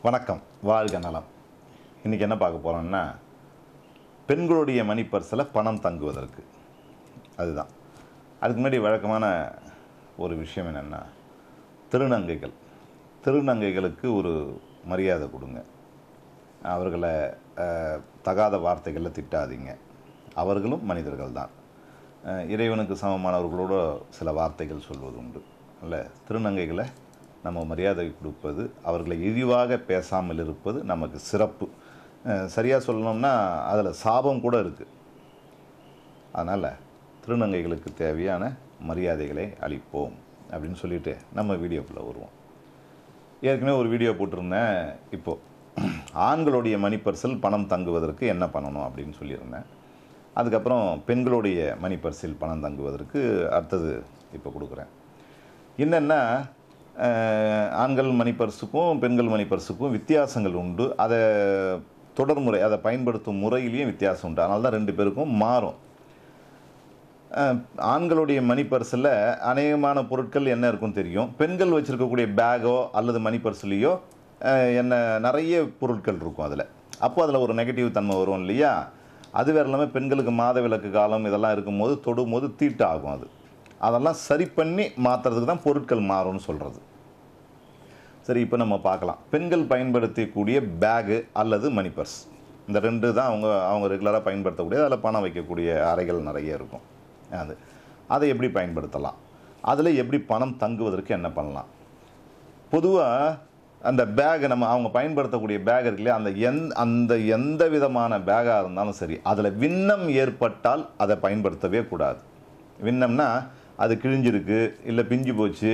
வணக்கம் வாழ்க நலம் இன்றைக்கி என்ன பார்க்க போகிறோம்னா பெண்களுடைய மணி பர்ஸில் பணம் தங்குவதற்கு அதுதான் அதுக்கு முன்னாடி வழக்கமான ஒரு விஷயம் என்னென்னா திருநங்கைகள் திருநங்கைகளுக்கு ஒரு மரியாதை கொடுங்க அவர்களை அஹ், தகாத வார்த்தைகளில் திட்டாதீங்க அவர்களும் மனிதர்கள் தான் அஹ், இறைவனுக்கு சமமானவர்களோட சில வார்த்தைகள் சொல்வது உண்டு அல்ல திருநங்கைகளை நம்ம மரியாதை கொடுப்பது அவர்களை இழிவாக பேசாமல் இருப்பது நமக்கு சிறப்பு சரியாக சொல்லணும்னா அதில் சாபம் கூட இருக்குது அதனால் திருநங்கைகளுக்கு தேவையான மரியாதைகளை அளிப்போம் அப்படின்னு சொல்லிட்டு நம்ம வீடியோக்குள்ளே வருவோம் ஏற்கனவே ஒரு வீடியோ போட்டிருந்தேன் இப்போது ஆண்களுடைய மணி பர்சில் பணம் தங்குவதற்கு என்ன பண்ணணும் அப்படின்னு சொல்லியிருந்தேன் அதுக்கப்புறம் பெண்களுடைய மணி பர்சில் பணம் தங்குவதற்கு அடுத்தது இப்போ கொடுக்குறேன் என்னென்னா அஹ், ஆண்கள் மணி பர்ஸுக்கும் பெண்கள் மணி பர்ஸுக்கும் வித்தியாசங்கள் உண்டு அதை தொடர்முறை அதை பயன்படுத்தும் முறையிலையும் வித்தியாசம் உண்டு அதனால தான் ரெண்டு பேருக்கும் மாறும் அஹ், ஆண்களுடைய மணி பர்ஸில் அநேகமான பொருட்கள் என்ன இருக்கும் தெரியும் பெண்கள் வச்சுருக்கக்கூடிய பேக்கோ அல்லது மணி பர்ஸ்லேயோ என்ன நிறைய பொருட்கள் இருக்கும் அதில் அப்போ அதில் ஒரு நெகட்டிவ் தன்மை வரும் இல்லையா அது வேறு இல்லாமல் பெண்களுக்கு மாத விளக்கு காலம் இதெல்லாம் இருக்கும்போது தொடும்போது தீட்டு ஆகும் அது அதெல்லாம் சரி பண்ணி மாற்றுறதுக்கு தான் பொருட்கள் மாறும்னு சொல்கிறது சரி இப்போ நம்ம பார்க்கலாம் பெண்கள் பயன்படுத்தக்கூடிய பேகு அல்லது மணி பர்ஸ் இந்த ரெண்டு தான் அவங்க அவங்க ரெகுலராக பயன்படுத்தக்கூடிய அதில் பணம் வைக்கக்கூடிய அறைகள் நிறைய இருக்கும் அது அதை எப்படி பயன்படுத்தலாம் அதில் எப்படி பணம் தங்குவதற்கு என்ன பண்ணலாம் பொதுவாக அந்த பேக் நம்ம அவங்க பயன்படுத்தக்கூடிய பேக் இருக்கு இல்லையா அந்த எந் அந்த எந்த விதமான பேக்காக இருந்தாலும் சரி அதில் விண்ணம் ஏற்பட்டால் அதை பயன்படுத்தவே கூடாது விண்ணம்னா அது கிழிஞ்சிருக்கு இல்லை பிஞ்சு போச்சு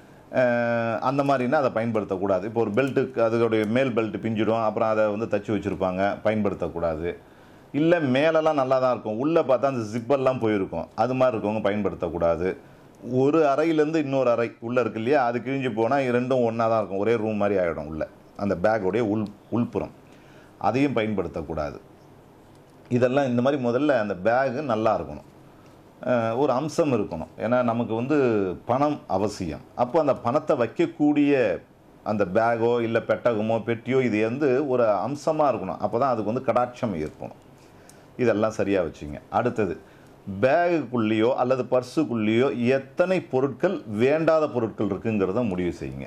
அஹ், அந்த மாதிரினா அதை பயன்படுத்தக்கூடாது இப்போ ஒரு பெல்ட்டுக்கு அதோடைய மேல் பெல்ட் பிஞ்சிடும் அப்புறம் அதை வந்து தச்சு வச்சுருப்பாங்க பயன்படுத்தக்கூடாது இல்லை மேலெல்லாம் நல்லா தான் இருக்கும் உள்ளே பார்த்தா அந்த ஜிப்பெல்லாம் போயிருக்கும் அது மாதிரி இருக்கவங்க பயன்படுத்தக்கூடாது ஒரு அறையிலேருந்து இன்னொரு அறை உள்ளே இருக்கு இல்லையா அது கிழிஞ்சு போனால் ரெண்டும் ஒன்றா தான் இருக்கும் ஒரே ரூம் மாதிரி ஆகிடும் உள்ளே அந்த பேக்கோடைய உள் உள்புறம் அதையும் பயன்படுத்தக்கூடாது இதெல்லாம் இந்த மாதிரி முதல்ல அந்த பேகு நல்லா இருக்கணும் அஹ் ஒரு அம்சம் இருக்கணும் ஏன்னா நமக்கு வந்து பணம் அவசியம் அப்போ அந்த பணத்தை வைக்கக்கூடிய அந்த பேக்கோ இல்லை பெட்டகமோ பெட்டியோ இது வந்து ஒரு அம்சமாக இருக்கணும் அப்போ தான் அதுக்கு வந்து கடாட்சம் ஏற்படும் இதெல்லாம் சரியாக வச்சுங்க அடுத்தது பேகுக்குள்ளேயோ அல்லது பர்ஸுக்குள்ளேயோ எத்தனை பொருட்கள் வேண்டாத பொருட்கள் இருக்குங்கிறத முடிவு செய்யுங்க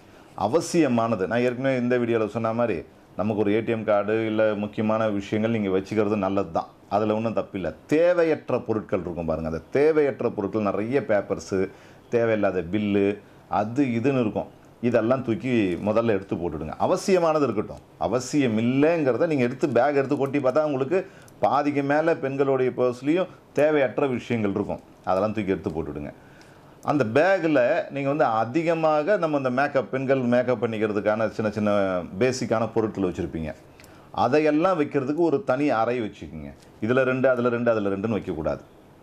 அவசியமானது நான் ஏற்கனவே இந்த வீடியோவில் சொன்ன மாதிரி நமக்கு ஒரு ஏடிஎம் கார்டு இல்லை முக்கியமான விஷயங்கள் நீங்கள் வச்சுக்கிறது நல்லது தான் அதில் ஒன்றும் தப்பில்லை தேவையற்ற பொருட்கள் இருக்கும் பாருங்கள் அந்த தேவையற்ற பொருட்கள் நிறைய பேப்பர்ஸு தேவையில்லாத பில்லு அது இதுன்னு இருக்கும் இதெல்லாம் தூக்கி முதல்ல எடுத்து போட்டுடுங்க அவசியமானது இருக்கட்டும் அவசியம் இல்லைங்கிறத நீங்கள் எடுத்து பேக் எடுத்து கொட்டி பார்த்தா உங்களுக்கு பாதிக்கு மேலே பெண்களுடைய பர்ஸ்லேயும் தேவையற்ற விஷயங்கள் இருக்கும் அதெல்லாம் தூக்கி எடுத்து போட்டுடுங்க அந்த பேக்கில் நீங்கள் வந்து அதிகமாக நம்ம இந்த மேக்கப் பெண்கள் மேக்கப் பண்ணிக்கிறதுக்கான சின்ன சின்ன பேசிக்கான பொருட்கள் வச்சுருப்பீங்க அதையெல்லாம் வைக்கிறதுக்கு ஒரு தனி அறை வச்சுக்கோங்க இதில் ரெண்டு அதில் ரெண்டு அதில் ரெண்டுன்னு வைக்கக்கூடாது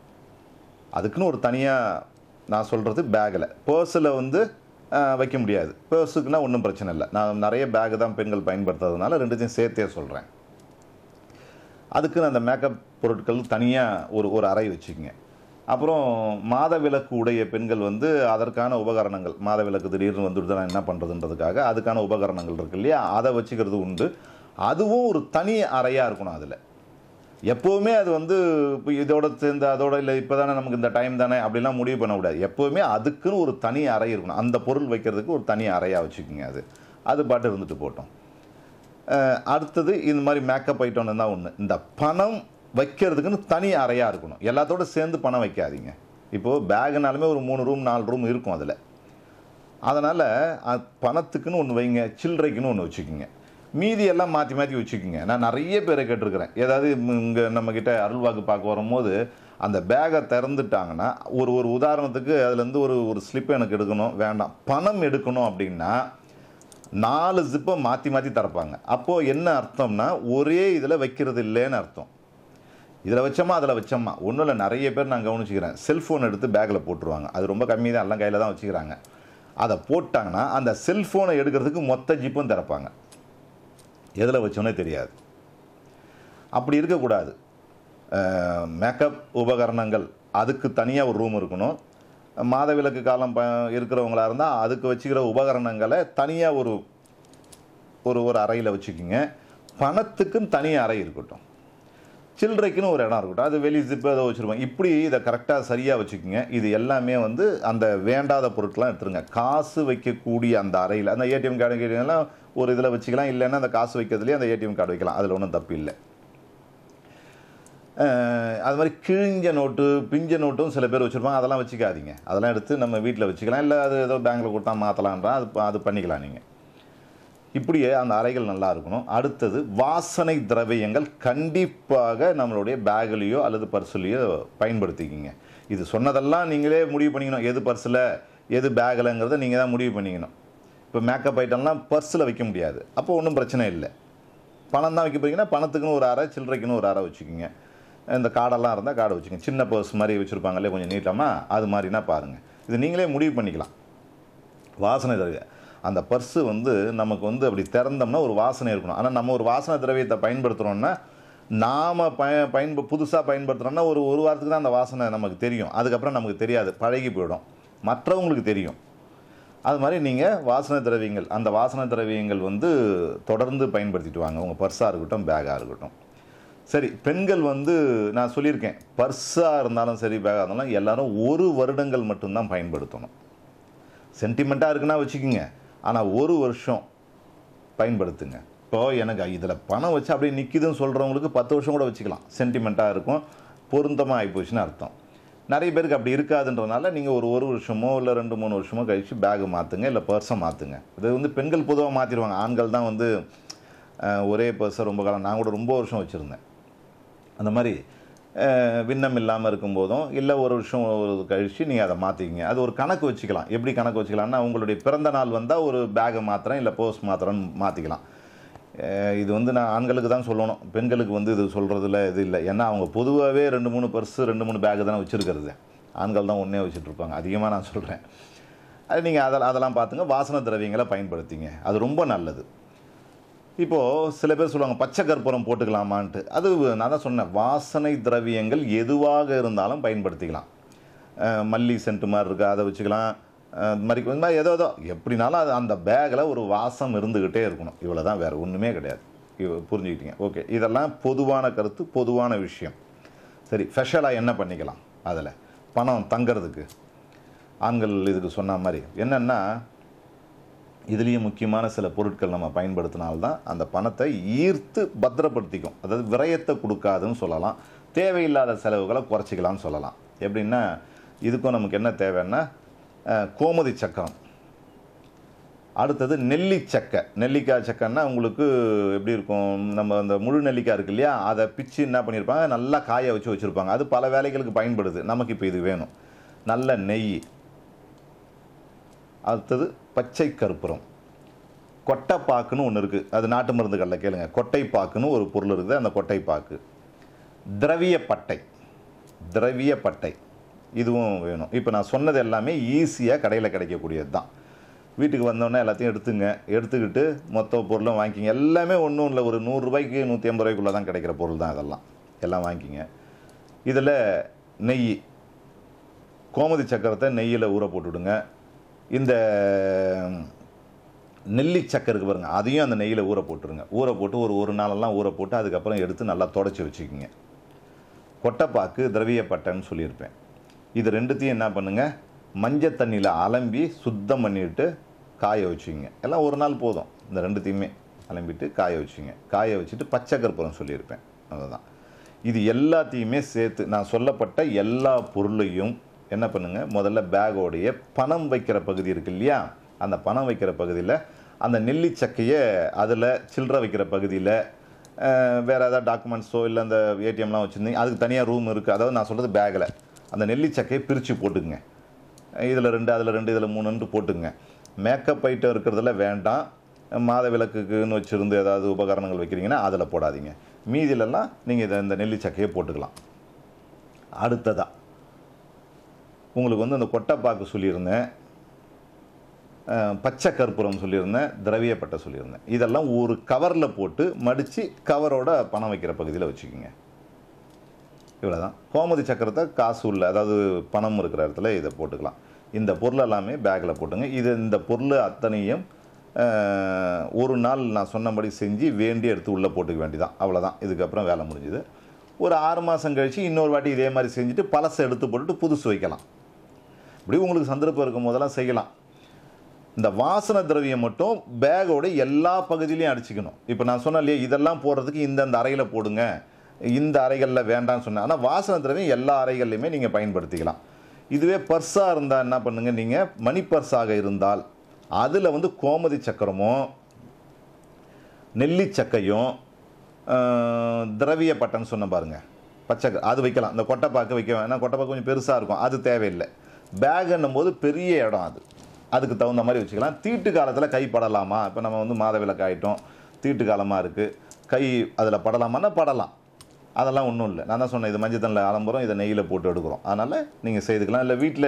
அதுக்குன்னு ஒரு தனியாக நான் சொல்கிறது பேக்கில் பர்ஸில் வந்து அஹ், வைக்க முடியாது பர்ஸுக்குன்னா ஒன்றும் பிரச்சனை இல்லை நான் நிறைய பேக் தான் பெண்கள் பயன்படுத்துறதுனால ரெண்டுத்தையும் சேர்த்தே சொல்கிறேன் அதுக்குன்னு அந்த மேக்கப் பொருட்கள் தனியாக ஒரு ஒரு அறை வச்சுக்கோங்க அப்புறம் மாத விளக்கு உடைய பெண்கள் வந்து அதற்கான உபகரணங்கள் மாத விளக்கு திடீர்னு வந்துட்டு நான் என்ன பண்ணுறதுன்றதுக்காக அதுக்கான உபகரணங்கள் இருக்கு இல்லையா அதை வச்சுக்கிறது உண்டு அதுவும் ஒரு தனி அறையாக இருக்கணும் அதில் எப்போவுமே அது வந்து இப்போ இதோட சேர்ந்து அதோட இல்லை இப்போ தானே நமக்கு இந்த டைம் தானே அப்படிலாம் முடிவு பண்ணக்கூடாது எப்போவுமே அதுக்குன்னு ஒரு தனி அறை இருக்கணும் அந்த பொருள் வைக்கிறதுக்கு ஒரு தனி அறையாக வச்சுக்கோங்க அது அது பாட்டு இருந்துட்டு போட்டோம் அஹ் அடுத்தது இந்த மாதிரி மேக்கப் ஐட்டம்னு தான் ஒன்று இந்த பணம் வைக்கிறதுக்குன்னு தனி அறையாக இருக்கணும் எல்லாத்தோட சேர்ந்து பணம் வைக்காதீங்க இப்போது பேகுனாலுமே ஒரு மூணு ரூம் நாலு ரூம் இருக்கும் அதில் அதனால் பணத்துக்குன்னு ஒன்று வைங்க சில்லறைக்குன்னு ஒன்று வச்சுக்கோங்க மீதி எல்லாம் மாற்றி மாற்றி வச்சுக்கோங்க நான் நிறைய பேரை கேட்டிருக்கிறேன் ஏதாவது இங்கே நம்மக்கிட்ட அருள்வாக்கு பார்க்க வரும்போது அந்த பேக்கை திறந்துட்டாங்கன்னா ஒரு ஒரு உதாரணத்துக்கு அதுலேருந்து ஒரு ஒரு ஸ்லிப் எனக்கு எடுக்கணும் வேண்டாம் பணம் எடுக்கணும் அப்படின்னா நாலு ஜிப்பை மாற்றி மாற்றி திறப்பாங்க அப்போது என்ன அர்த்தம்னா ஒரே இதில் வைக்கிறது இல்லைன்னு அர்த்தம் இதில் வச்சோமா அதில் வச்சோமா ஒன்றும் இல்லை நிறைய பேர் நான் கவனிச்சுக்கிறேன் செல்ஃபோன் எடுத்து பேக்கில் போட்டுருவாங்க அது ரொம்ப கம்மி தான் எல்லாம் கையில் தான் வச்சுக்கிறாங்க அதை போட்டாங்கன்னா அந்த செல்ஃபோனை எடுக்கிறதுக்கு மொத்த ஜிப்பும் திறப்பாங்க எதில் வச்சோன்னே தெரியாது அப்படி இருக்கக்கூடாது மேக்கப் உபகரணங்கள் அதுக்கு தனியாக ஒரு ரூம் இருக்கணும் மாதவிலக்கு காலம் ப இருக்கிறவங்களா இருந்தால் அதுக்கு வச்சுக்கிற உபகரணங்களை தனியாக ஒரு ஒரு ஒரு அறையில் வச்சுக்கிங்க பணத்துக்குன்னு தனி அறை இருக்கட்டும் சில்லறைக்குன்னு ஒரு இடம் இருக்கட்டும் அது வெளி ஜிப்பு அதை வச்சுருப்பாங்க இப்படி இதை கரெக்டாக சரியாக வச்சுக்கோங்க இது எல்லாமே வந்து அந்த வேண்டாத பொருட்கள்லாம் எடுத்துருங்க காசு வைக்கக்கூடிய அந்த அறையில் அந்த ஏடிஎம் கார்டு எல்லாம் ஒரு இதில் வச்சுக்கலாம் இல்லைன்னா அந்த காசு வைக்கிறதுலேயே அந்த ஏடிஎம் கார்டு வைக்கலாம் அதில் ஒன்றும் தப்பு இல்லை அஹ் அது மாதிரி கிழிஞ்ச நோட்டு பிஞ்ச நோட்டும் சில பேர் வச்சுருப்பாங்க அதெல்லாம் வச்சுக்காதீங்க அதெல்லாம் எடுத்து நம்ம வீட்டில் வச்சுக்கலாம் இல்லை அது ஏதோ பேங்க்கில் கொடுத்தா மாற்றலான்றா அது அது பண்ணிக்கலாம் நீங்கள் இப்படியே அந்த அறைகள் நல்லா இருக்கணும் அடுத்தது வாசனை திரவியங்கள் கண்டிப்பாக நம்மளுடைய பேக்லேயோ அல்லது பர்ஸ்லேயோ பயன்படுத்திக்கிங்க இது சொன்னதெல்லாம் நீங்களே முடிவு பண்ணிக்கணும் எது பர்ஸில் எது பேக்கில்ங்கிறத நீங்கள் தான் முடிவு பண்ணிக்கணும் இப்போ மேக்கப் ஐட்டம்லாம் பர்ஸில் வைக்க முடியாது அப்போ ஒன்றும் பிரச்சனை இல்லை பணம் தான் வைக்க போறீங்கன்னா பணத்துக்குன்னு ஒரு அறை சில்லறைக்குன்னு ஒரு அறை வச்சுக்கோங்க இந்த கார்டெல்லாம் இருந்தால் கார்டு வச்சுக்கோங்க சின்ன பர்ஸ் மாதிரி வச்சுருப்பாங்களே கொஞ்சம் நீட்டமாக அது மாதிரினா பாருங்கள் இது நீங்களே முடிவு பண்ணிக்கலாம் வாசனை திரவியம் அந்த பர்ஸு வந்து நமக்கு வந்து அப்படி திறந்தோம்னா ஒரு வாசனை இருக்கணும் ஆனால் நம்ம ஒரு வாசனை திரவியத்தை பயன்படுத்துகிறோன்னா நாம் பய பயன்ப புதுசாக பயன்படுத்துகிறோம்னா ஒரு ஒரு வாரத்துக்கு தான் அந்த வாசனை நமக்கு தெரியும் அதுக்கப்புறம் நமக்கு தெரியாது பழகி போயிடும் மற்றவங்களுக்கு தெரியும் அது மாதிரி நீங்கள் வாசனை திரவியங்கள் அந்த வாசனை திரவியங்கள் வந்து தொடர்ந்து பயன்படுத்திட்டு வாங்க உங்கள் பர்ஸாக இருக்கட்டும் பேக்காக இருக்கட்டும் சரி பெண்கள் வந்து நான் சொல்லியிருக்கேன் பர்ஸாக இருந்தாலும் சரி பேக்காக இருந்தாலும் எல்லாரும் ஒரு வருடங்கள் மட்டும்தான் பயன்படுத்தணும் சென்டிமெண்ட்டாக இருக்குன்னா வச்சுக்கோங்க ஆனால் ஒரு வருஷம் பயன்படுத்துங்க இப்போ எனக்கு இதில் பணம் வச்சு அப்படியே நிற்கிதுன்னு சொல்கிறவங்களுக்கு பத்து வருஷம் கூட வச்சுக்கலாம் சென்டிமெண்ட்டாக இருக்கும் பொருத்தமாக ஆகிப்போச்சுன்னு அர்த்தம் நிறைய பேருக்கு அப்படி இருக்காதுன்றதுனால நீங்கள் ஒரு ஒரு வருஷமோ இல்லை ரெண்டு மூணு வருஷமோ கழித்து பேகு மாற்றுங்க இல்லை பர்ஸை மாற்றுங்க இது வந்து பெண்கள் பொதுவாக மாற்றிடுவாங்க ஆண்கள் தான் வந்து அஹ், ஒரே பர்ஸை ரொம்ப காலம் நான் கூட ரொம்ப வருஷம் வச்சுருந்தேன் அந்த மாதிரி அஹ், விண்ணம் இல்லாமல் இருக்கும்போதும் இல்லை ஒரு வருஷம் ஒரு கழித்து நீங்கள் அதை மாற்றிக்கிங்க அது ஒரு கணக்கு வச்சுக்கலாம் எப்படி கணக்கு வச்சுக்கலாம்னா உங்களுடைய பிறந்த நாள் வந்தால் ஒரு பேகை மாத்திரம் இல்லை பர்ஸ் மாத்திரம் மாற்றிக்கலாம் அஹ், இது வந்து நான் ஆண்களுக்கு தான் சொல்லணும் பெண்களுக்கு வந்து இது சொல்கிறதுல இது இல்லை ஏன்னா அவங்க பொதுவாகவே ரெண்டு மூணு பர்ஸு ரெண்டு மூணு பேக்கு தானே வச்சுருக்கிறது ஆண்கள் தான் ஒன்றே வச்சுட்ருப்பாங்க அதிகமாக நான் சொல்கிறேன் அது நீங்கள் அதெல்லாம் அதெல்லாம் பார்த்துங்க வாசனை திரவியங்களை பயன்படுத்திங்க அது ரொம்ப நல்லது இப்போது சில பேர் சொல்லுவாங்க பச்சை கற்பூரம் போட்டுக்கலாமான்ட்டு அது நான் தான் சொன்னேன் வாசனை திரவியங்கள் எதுவாக இருந்தாலும் பயன்படுத்திக்கலாம் அஹ் மல்லி சென்ட் மாதிரி இருக்குது அதை வச்சுக்கலாம் அஹ் இது மாதிரி இந்த மாதிரி ஏதோ ஏதோ எப்படினாலும் அது அந்த பேக்கில் ஒரு வாசம் இருந்துக்கிட்டே இருக்கணும் இவ்வளோ தான் வேறு ஒன்றுமே கிடையாது இவ புரிஞ்சுக்கிட்டீங்க ஓகே இதெல்லாம் பொதுவான கருத்து பொதுவான விஷயம் சரி ஸ்பெஷலாக என்ன பண்ணிக்கலாம் அதில் பணம் தங்கிறதுக்கு ஆண்கள் இதுக்கு சொன்ன மாதிரி என்னென்னா இதுலேயும் முக்கியமான சில பொருட்கள் நம்ம பயன்படுத்தினால்தான் அந்த பணத்தை ஈர்த்து பத்திரப்படுத்திக்கும் அதாவது விரயத்தை கொடுக்காதுன்னு சொல்லலாம் தேவையில்லாத செலவுகளை குறைச்சிக்கலாம்னு சொல்லலாம் எப்படின்னா இதுக்கும் நமக்கு என்ன தேவைன்னா அஹ், கோமதி சக்கரம் அடுத்தது நெல்லி சக்கை நெல்லிக்காய் சக்கைன்னா உங்களுக்கு எப்படி இருக்கும் நம்ம அந்த முழு நெல்லிக்காய் இருக்கு இல்லையா அதை பிச்சு என்ன பண்ணியிருப்பாங்க நல்லா காய வச்சு வச்சுருப்பாங்க அது பல வேலைகளுக்கு பயன்படுது நமக்கு இப்போ இது வேணும் நல்ல நெய் அடுத்தது பச்சை கற்பூரம் கொட்டைப்பாக்குன்னு ஒன்று இருக்குது அது நாட்டு மருந்துகளில் கேளுங்க கொட்டைப்பாக்குன்னு ஒரு பொருள் இருக்குது அந்த கொட்டைப்பாக்கு திரவிய பட்டை திரவிய பட்டை இதுவும் வேணும் இப்போ நான் சொன்னது எல்லாமே ஈஸியாக கடையில் கிடைக்கக்கூடியது தான் வீட்டுக்கு வந்தோடனே எல்லாத்தையும் எடுத்துங்க எடுத்துக்கிட்டு மொத்த பொருளும் வாங்கிக்கிங்க எல்லாமே ஒன்றும் இல்லை ஒரு நூறுரூபாய்க்கு நூற்றி ஐம்பது ரூபாய்க்குள்ளே தான் கிடைக்கிற பொருள் தான் இதெல்லாம் எல்லாம் வாங்கிக்கிங்க இதில் நெய் கோமதி சக்கரத்தை நெய்யில் ஊற போட்டுவிடுங்க இந்த நெல்லி சக்கரை இருக்கு பாருங்க அதையும் அந்த நெய்யில் ஊற போட்டுருங்க ஊற போட்டு ஒரு ஒரு நாளெல்லாம் ஊற போட்டு அதுக்கப்புறம் எடுத்து நல்லா தொடச்சி வச்சுக்கோங்க கொட்டைப்பாக்கு திரவியப்பட்டைன்னு சொல்லியிருப்பேன் இது ரெண்டுத்தையும் என்ன பண்ணுங்கள் மஞ்சள் தண்ணியில் அலம்பி சுத்தம் பண்ணிவிட்டு காய வச்சுங்க எல்லாம் ஒரு நாள் போதும் இந்த ரெண்டுத்தையுமே அலம்பிட்டு காய வச்சுங்க காய வச்சுட்டு பச்சை கற்பூரம் சொல்லியிருப்பேன் அதுதான் இது எல்லாத்தையுமே சேர்த்து நான் சொல்லப்பட்ட எல்லா பொருளையும் என்ன பண்ணுங்கள் முதல்ல பேக்கோடைய பணம் வைக்கிற பகுதி இருக்கு இல்லையா அந்த பணம் வைக்கிற பகுதியில் அந்த நெல்லி சக்கையை அதில் சில்லறை வைக்கிற பகுதியில் வேறு ஏதாவது டாக்குமெண்ட்ஸோ இல்லை அந்த ஏடிஎம்லாம் வச்சுருந்தீங்க அதுக்கு தனியாக ரூம் இருக்குது அதாவது நான் சொல்கிறது பேக்கில் அந்த நெல்லி சக்கையை பிரித்து போட்டுக்குங்க இதில் ரெண்டு அதில் ரெண்டு இதில் மூணுன்ட்டு போட்டுங்க மேக்கப் ஐட்டம் இருக்கிறதுல வேண்டாம் மாத விளக்குக்குன்னு வச்சுருந்து ஏதாவது உபகரணங்கள் வைக்கிறீங்கன்னா அதில் போடாதீங்க மீதிலெல்லாம் நீங்கள் இதை இந்த நெல்லி சக்கையை போட்டுக்கலாம் அடுத்ததாக உங்களுக்கு வந்து அந்த கொட்டைப்பாக்கு சொல்லியிருந்தேன் அஹ், பச்சை கற்பூரம் சொல்லியிருந்தேன் திரவியப்பட்டை சொல்லியிருந்தேன் இதெல்லாம் ஒரு கவரில் போட்டு மடித்து கவரோட பணம் வைக்கிற பகுதியில் வச்சுக்கோங்க இவ்வளோதான் கோமதி சக்கரத்தை காசு உள்ள அதாவது பணம் இருக்கிற இடத்துல இதை போட்டுக்கலாம் இந்த பொருள் எல்லாமே பேக்கில் போட்டுங்க இது இந்த பொருள் அத்தனையும் அஹ், ஒரு நாள் நான் சொன்னபடி செஞ்சு வேண்டி எடுத்து உள்ளே போட்டுக்க வேண்டியதான் அவ்வளோதான் இதுக்கப்புறம் வேலை முடிஞ்சுது ஒரு ஆறு மாதம் கழித்து இன்னொரு வாட்டி இதே மாதிரி செஞ்சுட்டு பழசை எடுத்து போட்டுட்டு புதுசு வைக்கலாம் இப்படி உங்களுக்கு சந்தர்ப்பம் இருக்கும் போதெல்லாம் செய்யலாம் இந்த வாசனை திரவியம் மட்டும் பேக்கோட எல்லா பகுதியிலையும் அடிச்சுக்கணும் இப்போ நான் சொன்னேன் இல்லையா இதெல்லாம் போடுறதுக்கு இந்தந்த அறையில் போடுங்க இந்த அறைகளில் வேண்டாம்னு சொன்னேன் ஆனால் வாசனை திரவியம் எல்லா அறைகள்லையுமே நீங்கள் பயன்படுத்திக்கலாம் இதுவே பர்ஸாக இருந்தால் என்ன பண்ணுங்கள் நீங்கள் மணி பர்ஸாக இருந்தால் அதில் வந்து கோமதி சக்கரமோ நெல்லி சக்கையும் ஆஹ், திரவிய பட்டன் சொன்ன பாருங்க பச்சை அது வைக்கலாம் இந்த கொட்டைப்பாக்கு வைக்க வேணாம் கொட்டைப்பாக்கு கொஞ்சம் பெருசாக இருக்கும் அது தேவையில்லை பேகுன்னும் போது பெரிய இடம் அது அதுக்கு தகுந்த மாதிரி வச்சுக்கலாம் தீட்டு காலத்தில் கை படலாமா இப்போ நம்ம வந்து மாதவிலக்கு ஆகிட்டோம் தீட்டு காலமாக இருக்குது கை அதில் படலாமான்னா படலாம் அதெல்லாம் ஒன்றும் இல்லை நான் தான் சொன்னேன் இது மஞ்சள் தண்ணில் அலம்புறோம் இதை நெய்யில் போட்டு எடுக்கிறோம் அதனால் நீங்கள் செய்துக்கலாம் இல்லை வீட்டில்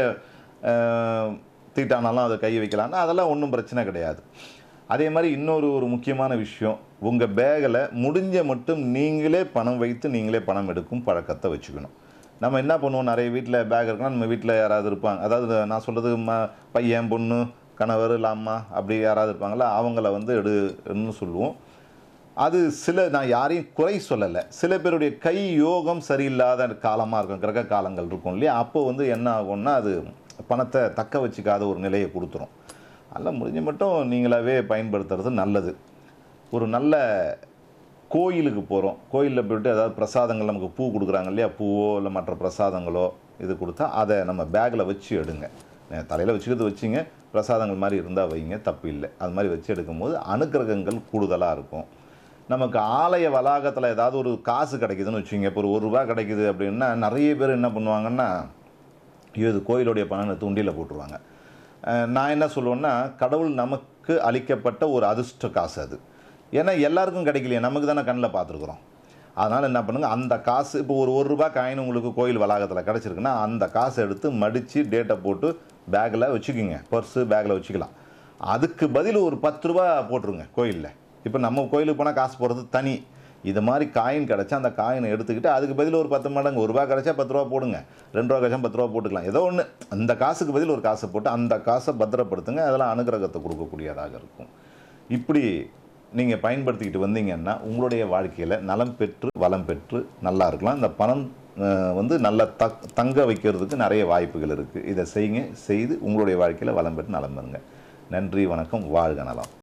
தீட்டானாலும் அதை கை வைக்கலாம்னா அதெல்லாம் ஒன்றும் பிரச்சனை கிடையாது அதே மாதிரி இன்னொரு ஒரு முக்கியமான விஷயம் உங்கள் பேகில் முடிஞ்ச மட்டும் நீங்களே பணம் வைத்து நீங்களே பணம் எடுக்கும் பழக்கத்தை வச்சுக்கணும் நம்ம என்ன பண்ணுவோம் நிறைய வீட்டில் பேக் இருக்குன்னா நம்ம வீட்டில் யாராவது இருப்பாங்க அதாவது நான் சொல்கிறது ம பையன் பொண்ணு கணவர் இல்லை அம்மா அப்படி யாராவது இருப்பாங்களா அவங்கள வந்து எடுன்னு சொல்லுவோம் அது சில நான் யாரையும் குறை சொல்லலை சில பேருடைய கை யோகம் சரியில்லாத காலமாக இருக்கும் கிரக காலங்கள் இருக்கும் இல்லையா அப்போ வந்து என்ன ஆகும்னா அது பணத்தை தக்க வச்சுக்காத ஒரு நிலையை கொடுத்துரும் அதெல்லாம் முடிஞ்ச மட்டும் நீங்களாவே பயன்படுத்துறது நல்லது ஒரு நல்ல கோயிலுக்கு போகிறோம் கோயிலில் போயிட்டு ஏதாவது பிரசாதங்கள் நமக்கு பூ கொடுக்குறாங்க இல்லையா பூவோ இல்லை மற்ற பிரசாதங்களோ இது கொடுத்தா அதை நம்ம பேக்கில் வச்சு எடுங்க தலையில் வச்சுக்கிறது வச்சிங்க பிரசாதங்கள் மாதிரி இருந்தால் வைங்க தப்பு இல்லை அது மாதிரி வச்சு எடுக்கும்போது அனுக்கிரகங்கள் கூடுதலாக இருக்கும் நமக்கு ஆலய வளாகத்தில் ஏதாவது ஒரு காசு கிடைக்குதுன்னு வச்சுங்க இப்போ ஒரு ஒரு ரூபா கிடைக்குது அப்படின்னா நிறைய பேர் என்ன பண்ணுவாங்கன்னா ஐயோ இது கோயிலுடைய பணம் தூண்டியில் போட்டுருவாங்க அஹ் நான் என்ன சொல்லுவேன்னா கடவுள் நமக்கு அளிக்கப்பட்ட ஒரு அதிர்ஷ்ட காசு அது ஏன்னா எல்லாருக்கும் கிடைக்கலையே நமக்கு தானே கண்ணில் பார்த்துருக்குறோம் அதனால் என்ன பண்ணுங்க அந்த காசு இப்போ ஒரு ஒரு ரூபா காயின் உங்களுக்கு கோயில் வளாகத்தில் கிடச்சிருக்குன்னா அந்த காசை எடுத்து மடித்து டேட்டை போட்டு பேக்கில் வச்சுக்கிங்க பர்ஸு பேக்கில் வச்சுக்கலாம் அதுக்கு பதில் ஒரு பத்து ரூபா போட்டுருங்க கோயிலில் இப்போ நம்ம கோயிலுக்கு போனால் காசு போடுறது தனி இது மாதிரி காயின் கிடச்சா அந்த காயினை எடுத்துக்கிட்டு அதுக்கு பதில் ஒரு பத்து மடங்கு ஒரு ரூபா கிடச்சா பத்து ரூபா போடுங்க ரெண்டு ரூபா கிடச்சா பத்து ரூபா போட்டுக்கலாம் ஏதோ ஒன்று அந்த காசுக்கு பதில் ஒரு காசை போட்டு அந்த காசை பத்திரப்படுத்துங்க அதெல்லாம் அனுகிரகத்தை கொடுக்கக்கூடியதாக இருக்கும் இப்படி நீங்கள் பயன்படுத்திக்கிட்டு வந்தீங்கன்னா உங்களுடைய வாழ்க்கையில் நலம் பெற்று வளம் பெற்று நல்லா இருக்கலாம் இந்த பணம் அஹ், வந்து நல்ல தக் தங்க வைக்கிறதுக்கு நிறைய வாய்ப்புகள் இருக்குது இதை செய்யுங்க செய்து உங்களுடைய வாழ்க்கையில் வளம் பெற்று நலம் பெறுங்க நன்றி வணக்கம் வாழ்க நலம்